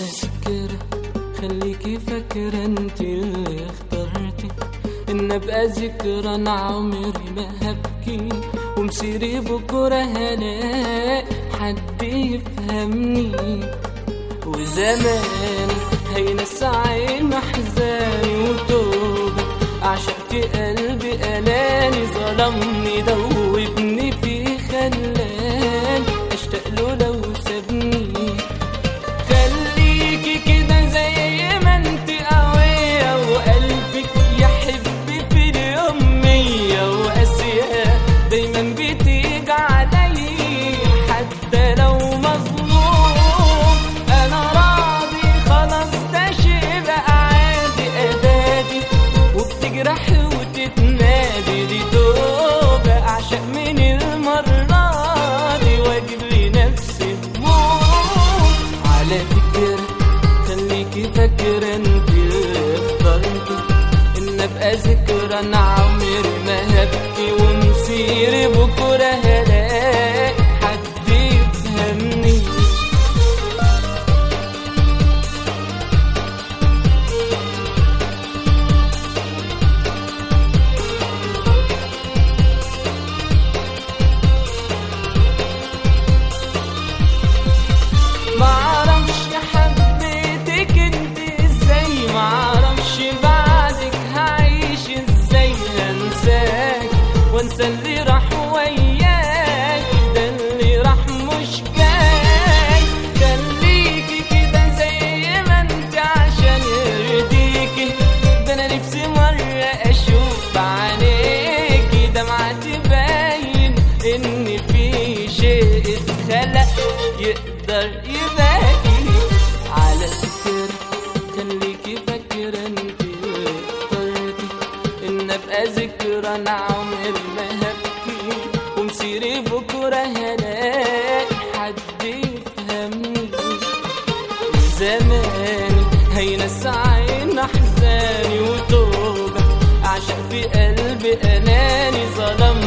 فكرة خليكي فاكرة انت اللي اخترتي ان ابقى ذكرى انا عمري ما هبكي ومسيري بكرة هلاقي حد يفهمني وزمان هينسى عين احزاني وتوبة عشق في قلبي اناني ظلمني دوبني في خلاني اشتاق له لو سابني خليكي كده زي ما انت قوية وقلبك يحب في اليوم مية وقاسية دايما بتيجي علي حتى لو مظلوم انا راضي خلاص ده شيء بقى عادي ادادي وبتجرح وتتنادي دي توبة اعشق من المرة دي واجيب لنفسي هموم على فكرة خليكي فاكرة انت اللي اخترتي ان ابقى ذكرى انا عمري ما هبكي ومسيري بكرة هلاقي حد يفهمني معرفش حبيتك انت ازاي معرفش بعدك هعيش ازاي هنساك وانسى اللي راح وياك ده اللي راح مش جاي خليكي كده زي ما انت عشان يرضيكي ده انا نفسي مرة اشوف عينيكي دمعة تبين ان في شيء اتخلق يقدر يباكي على فكرة خليكي فاكرة انت اللي اخترتي ان ابقى ذكرى انا عمري ما هبكي ومسيري بكرة هلاقي حد يفهمني زماني هينسى عين احزاني وتوبة اعشق في قلبي اناني ظلم